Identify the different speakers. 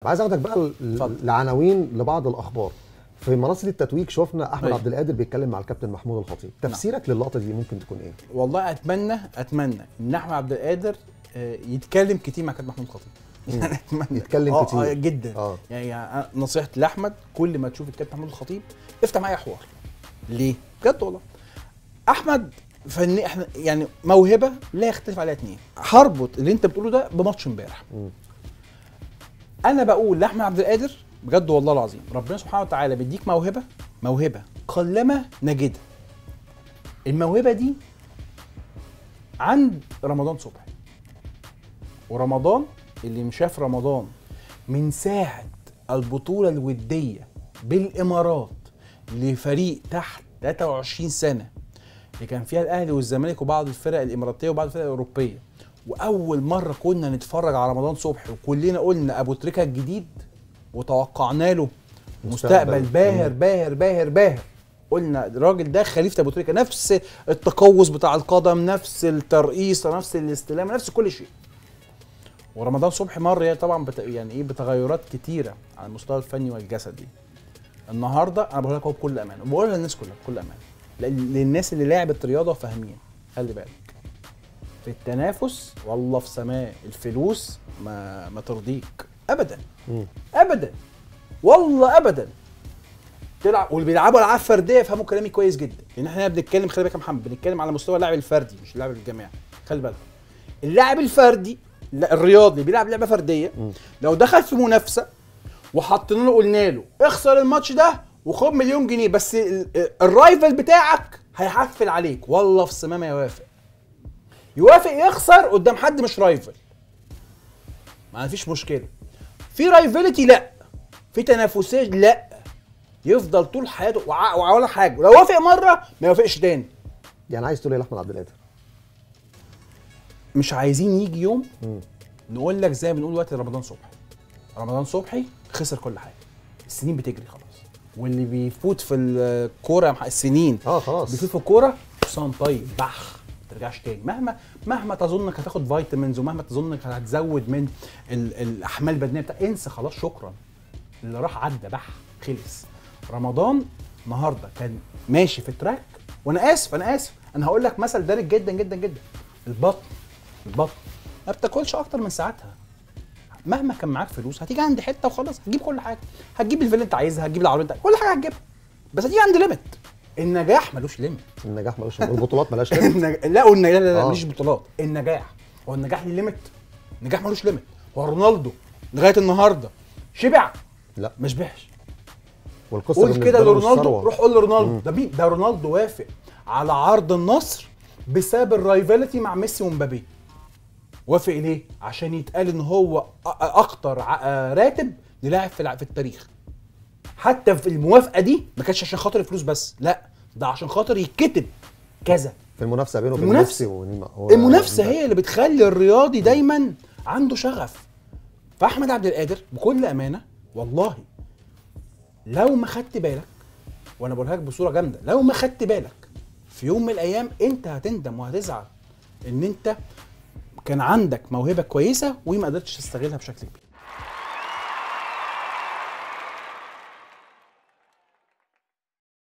Speaker 1: وعايز اخدك بقى ل-
Speaker 2: اتفضل.
Speaker 1: لعناوين لبعض الاخبار في منصه التتويج شفنا احمد
Speaker 2: أيوة.
Speaker 1: عبد القادر بيتكلم مع الكابتن محمود الخطيب تفسيرك للقطه دي ممكن تكون ايه
Speaker 2: والله اتمنى اتمنى ان احمد عبد القادر آه، يتكلم كتير مع كابتن محمود خطيب يعني اتمنى
Speaker 1: يتكلم
Speaker 2: آه،
Speaker 1: كتير.
Speaker 2: آه جدا
Speaker 1: اه
Speaker 2: يعني يعني أنا نصيحتي لاحمد كل ما تشوف الكابتن محمود الخطيب افتح معايا حوار ليه بجد والله احمد فني احنا يعني موهبه لا يختلف عليها اتنين هربط اللي انت بتقوله ده بماتش امبارح
Speaker 1: مم.
Speaker 2: انا بقول لاحمد عبد القادر بجد والله العظيم ربنا سبحانه وتعالى بيديك موهبه موهبه قلما نجدها الموهبه دي عند رمضان صبحي ورمضان اللي مشاف رمضان من ساعه البطوله الوديه بالامارات لفريق تحت 23 سنه اللي كان فيها الاهلي والزمالك وبعض الفرق الاماراتيه وبعض الفرق الاوروبيه واول مره كنا نتفرج على رمضان صبحي وكلنا قلنا ابو تريكه الجديد وتوقعنا له مستقبل
Speaker 1: مستقبل.
Speaker 2: باهر باهر باهر باهر قلنا الراجل ده خليفه ابو تريكه نفس التقوس بتاع القدم نفس الترقيص نفس الاستلام نفس كل شيء ورمضان صبحي مر يعني طبعا بت... يعني ايه بتغيرات كتيره على المستوى الفني والجسدي النهارده انا بقول لك اهو بكل امانه وبقولها للناس كلها بكل امانه لأن- للناس اللي لعبت رياضه فاهمين خلي بالك في التنافس والله في سماء الفلوس ما ما ترضيك ابدا
Speaker 1: مم.
Speaker 2: ابدا والله ابدا تلعب واللي بيلعبوا العاب فرديه يفهموا كلامي كويس جدا لان احنا بنتكلم خلي بالك يا محمد بنتكلم على مستوى اللاعب الفردي مش اللاعب الجماعي خلي بالك اللاعب الفردي لا الرياضي اللي بيلعب لعبه فرديه
Speaker 1: مم.
Speaker 2: لو دخل في منافسه وحطينا له قلنا له اخسر الماتش ده وخد مليون جنيه بس ال- ال- الرايفل بتاعك هيحفل عليك والله في السماء ما يوافق يوافق يخسر قدام حد مش رايفل ما فيش مشكله في رايفلتي لا في تنافسيه لا يفضل طول حياته وع- ولا حاجه ولو وافق مره ما يوافقش تاني
Speaker 1: يعني عايز تقول ايه لاحمد عبد القادر
Speaker 2: مش عايزين يجي يوم
Speaker 1: مم.
Speaker 2: نقول لك زي ما بنقول دلوقتي رمضان صبحي رمضان صبحي خسر كل حاجه السنين بتجري خلاص واللي بيفوت في الكوره يا مح- السنين
Speaker 1: اه خلاص
Speaker 2: بيفوت في الكوره حسام طيب بخ ما ترجعش تاني مهما مهما تظن انك هتاخد فيتامينز ومهما تظن انك هتزود من ال- الاحمال البدنيه بتاع انسى خلاص شكرا اللي راح عدى بح خلص رمضان النهارده كان ماشي في التراك وانا اسف انا اسف انا هقول لك مثل دارج جدا جدا جدا البطن البطن ما بتاكلش اكتر من ساعتها مهما كان معاك فلوس هتيجي عند حته وخلاص هتجيب كل حاجه هتجيب الفيلا اللي انت عايزها هتجيب العربيه اللي انت كل حاجه هتجيبها بس هتيجي عند ليميت النجاح ملوش ليميت
Speaker 1: النجاح ملوش والبطولات ملهاش لازمة.
Speaker 2: النج... لا والنجاح لا, لا, لا
Speaker 1: آه.
Speaker 2: مش بطولات النجاح هو النجاح ليه ليميت النجاح ملوش ليميت هو رونالدو لغايه النهارده شبع
Speaker 1: لا
Speaker 2: ما شبعش
Speaker 1: والقصه
Speaker 2: قول
Speaker 1: بالنسبة
Speaker 2: كده
Speaker 1: له مش
Speaker 2: لرونالدو
Speaker 1: ثروة.
Speaker 2: روح قول لرونالدو ده مين ده رونالدو وافق على عرض النصر بسبب الرايفاليتي مع ميسي ومبابي وافق ليه عشان يتقال ان هو أ- اكتر ع- راتب للاعب في الع- في التاريخ حتى في الموافقه دي ما كانش عشان خاطر الفلوس بس لا ده عشان خاطر يتكتب كذا
Speaker 1: في المنافسه بينه وبين
Speaker 2: المنافسة.
Speaker 1: ميسي ونيمار هو-
Speaker 2: المنافسه هي اللي بتخلي الرياضي دايما عنده شغف فاحمد عبد القادر بكل امانه والله لو ما خدت بالك وانا بقولها لك بصوره جامده لو ما خدت بالك في يوم من الايام انت هتندم وهتزعل ان انت كان عندك موهبه كويسه وما قدرتش تستغلها بشكل كبير